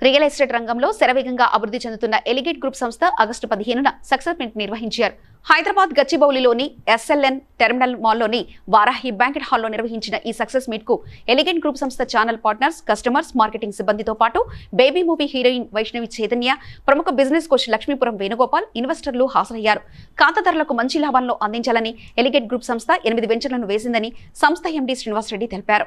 Real estate రంగంలో శరవేగంగా అభివృద్ధి చెందుతున్న ఎలిగేట్ గ్రూప్ సంస్థ ఆగస్టు పదిహేనున సక్సెస్ మీట్ నిర్వహించారు హైదరాబాద్ గచ్చిబౌలిలోని ఎస్ఎల్ఎన్ టెర్మినల్ మాల్లోని వారాహి బ్యాంకెట్ హాల్లో నిర్వహించిన ఈ సక్సెస్ మీట్ కు ఎలిగెంట్ గ్రూప్ సంస్థ ఛానల్ పార్ట్నర్స్ కస్టమర్స్ మార్కెటింగ్ సిబ్బందితో పాటు baby movie heroine Vaishnavi Chaitanya ప్రముఖ బిజినెస్ కోచ్ లక్ష్మీపురం వేణుగోపాల్ ఇన్వెస్టర్లు హాజరయ్యారు ఖాతాదారులకు మంచి లాభాలను అందించాలని ఎలిగేట్ గ్రూప్ సంస్థ ఎనిమిది వెంచర్లను వేసిందని సంస్థ ఎండీ శ్రీనివాసరెడ్డి తెలిపారు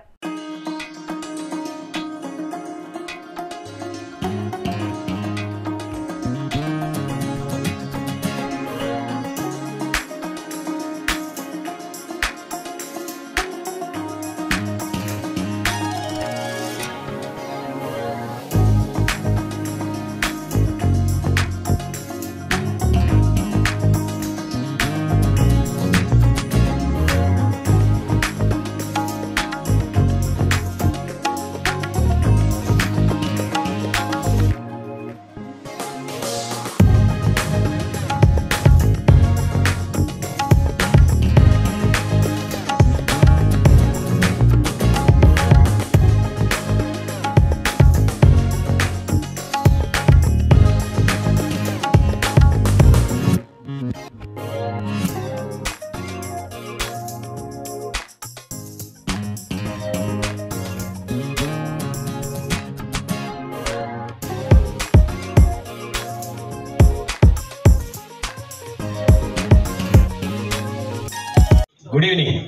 గుడ్ ఈవినింగ్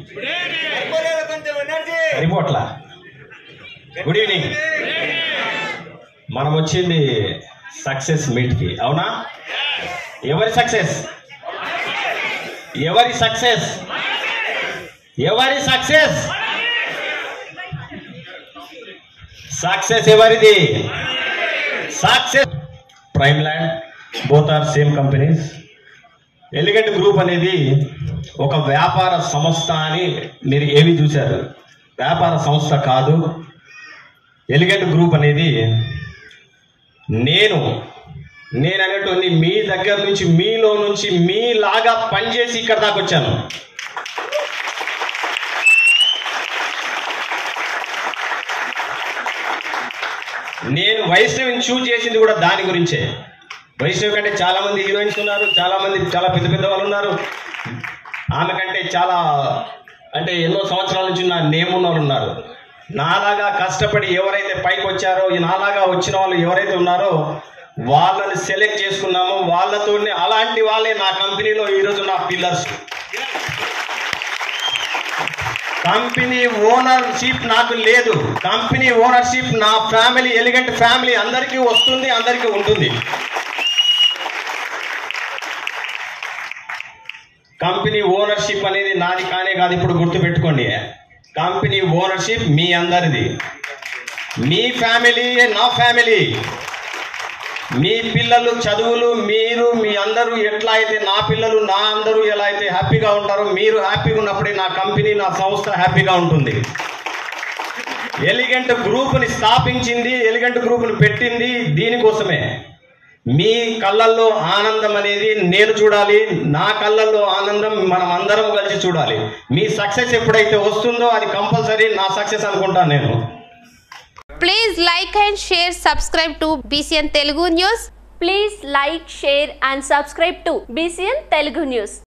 రిపోర్ట్ల గుడ్ ఈవినింగ్ మనం వచ్చింది సక్సెస్ మీట్ కి అవునా ఎవరి సక్సెస్ ఎవరి సక్సెస్ ఎవరి సక్సెస్ సక్సెస్ ఎవరిది success prime land both are same companies Elegant group అనేది ఒక వ్యాపార సంస్థ అని మీరు ఏమి చూశారు వ్యాపార సంస్థ కాదు ఎలిగెంట్ గ్రూప్ అనేది నేను నేను అనేటువంటి మీ దగ్గర నుంచి మీలో నుంచి మీలాగా పనిచేసి ఇక్కడ దాకా వచ్చాను నేను వైష్ణవిని చూజ్ చేసింది కూడా దాని గురించే వైష్ణవి కంటే చాలా మంది హీరోయిన్స్ ఉన్నారు చాలా మంది చాలా పెద్ద పెద్ద వాళ్ళు ఉన్నారు ఆమె కంటే చాలా అంటే ఎన్నో సంవత్సరాల నుంచి నా నేమ్ ఉన్న వాళ్ళు ఉన్నారు నాలాగా కష్టపడి ఎవరైతే పైకి వచ్చారో ఈ నాలాగా వచ్చిన వాళ్ళు ఎవరైతే ఉన్నారో వాళ్ళని సెలెక్ట్ చేసుకున్నామో వాళ్ళతోనే అలాంటి వాళ్ళే నా కంపెనీలో ఈరోజు నా పిల్లర్స్ కంపెనీ ఓనర్షిప్ నాకు లేదు కంపెనీ ఓనర్షిప్ నా ఫ్యామిలీ ఎలిగెంట్ ఫ్యామిలీ అందరికీ వస్తుంది అందరికీ ఉంటుంది కంపెనీ ఓనర్షిప్ అనేది నాది కానే కాదు ఇప్పుడు గుర్తుపెట్టుకోండి కంపెనీ ఓనర్షిప్ మీ అందరిది మీ ఫ్యామిలీ నా ఫ్యామిలీ మీ పిల్లలు చదువులు మీరు మీ అందరూ ఎట్లా అయితే నా పిల్లలు నా అందరూ ఎలా అయితే హ్యాపీగా ఉంటారో మీరు హ్యాపీగా ఉన్నప్పుడే నా కంపెనీ నా సంస్థ హ్యాపీగా ఉంటుంది ఎలిగెంట్ గ్రూప్ని స్థాపించింది ఎలిగెంట్ గ్రూప్ని పెట్టింది దీనికోసమే మీ కళ్ళల్లో ఆనందం అనేది నేను చూడాలి నా కళ్ళల్లో ఆనందం మనం అందరం కలిసి చూడాలి మీ సక్సెస్ ఎప్పుడైతే వస్తుందో అది కంపల్సరీ నా సక్సెస్ అనుకుంటాను నేను Please like and share, subscribe to BCN Telugu News. Please like, share and subscribe to BCN Telugu News.